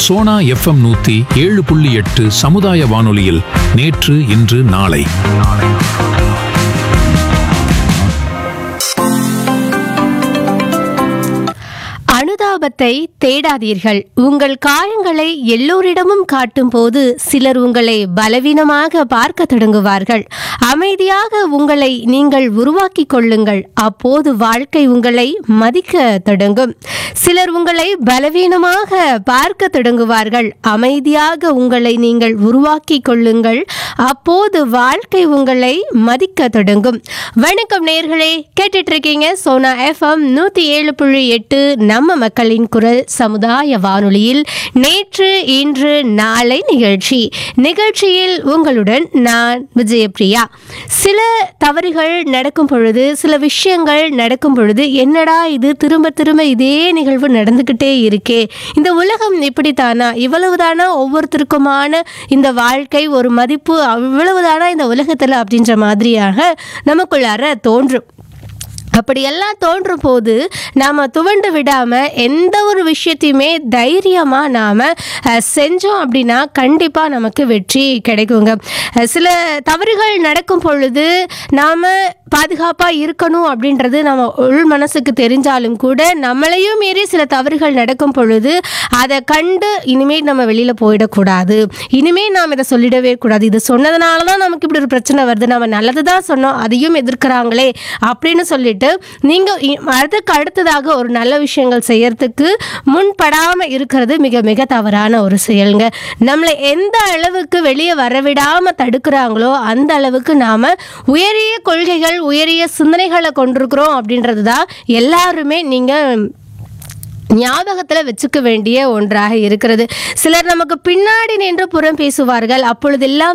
Sona FM நூத்தி ஏழு புள்ளி எட்டு சமுதாய வானொலியில் நேற்று இன்று நாளை அனுதாபத்தை தேடாதீர்கள் உங்கள் காயங்களை எல்லோரிடமும் காட்டும் போது சிலர் உங்களை பலவீனமாக பார்க்க தொடங்குவார்கள் அமைதியாக உங்களை நீங்கள் உருவாக்கிக் கொள்ளுங்கள் அப்போது வாழ்க்கை உங்களை மதிக்க தொடங்கும் சிலர் உங்களை பலவீனமாக பார்க்க தொடங்குவார்கள் அமைதியாக உங்களை நீங்கள் உருவாக்கிக் கொள்ளுங்கள் அப்போது வாழ்க்கை உங்களை மதிக்க தொடங்கும் வணக்கம் நேர்களே கேட்டுட்டு இருக்கீங்க சோனா எஃப்எம் நூத்தி ஏழு புள்ளி எட்டு நம்ம மக்களின் குரல் சமுதாய வானொலியில் நேற்று இன்று நாளை நிகழ்ச்சி நிகழ்ச்சியில் உங்களுடன் நான் விஜயபிரியா சில தவறுகள் நடக்கும் பொழுது சில விஷயங்கள் நடக்கும் பொழுது என்னடா இது திரும்ப திரும்ப இதே நிகழ்வு நடந்துக்கிட்டே இருக்கே இந்த உலகம் இப்படித்தானா இவ்வளவுதானா ஒவ்வொருத்தருக்குமான இந்த வாழ்க்கை ஒரு மதிப்பு அவ்வளவுதானா இந்த உலகத்தில் அப்படின்ற மாதிரியாக நமக்குள்ளார தோன்றும் அப்படியெல்லாம் தோன்றும் போது நாம் துவண்டு விடாமல் எந்த ஒரு விஷயத்தையுமே தைரியமாக நாம் செஞ்சோம் அப்படின்னா கண்டிப்பாக நமக்கு வெற்றி கிடைக்குங்க அஹ், சில தவறுகள் நடக்கும் பொழுது நாம் பாதுகாப்பாக இருக்கணும் அப்படின்றது நம்ம உள் மனசுக்கு தெரிஞ்சாலும் கூட நம்மளையும் மீறி சில தவறுகள் நடக்கும் பொழுது அதை கண்டு இனிமேல் நம்ம வெளியில் போயிடக்கூடாது இனிமேல் நாம் இதை சொல்லிடவே கூடாது இது சொன்னதுனால தான் நமக்கு இப்படி ஒரு பிரச்சனை வருது நம்ம நல்லது தான் சொன்னோம் அதையும் எதிர்க்கிறாங்களே அப்படின்னு சொல்லிட்டு நீங்கள் அதுக்கு அடுத்ததாக ஒரு நல்ல விஷயங்கள் செய்யறதுக்கு முன்படாமல் இருக்கிறது மிக மிக தவறான ஒரு செயலுங்க நம்மளை எந்த அளவுக்கு வெளியே வரவிடாமல் தடுக்கிறாங்களோ அந்த அளவுக்கு நாம் உயரிய கொள்கைகள் உயரிய சிந்தனைகளை கொண்டிருக்கிறோம் அப்படின்றது தான் எல்லாருமே நீங்கள் ஞாபகத்தில் வச்சுக்க வேண்டிய ஒன்றாக இருக்கிறது சிலர் நமக்கு பின்னாடி நின்று புறம் பேசுவார்கள் அப்பொழுதெல்லாம்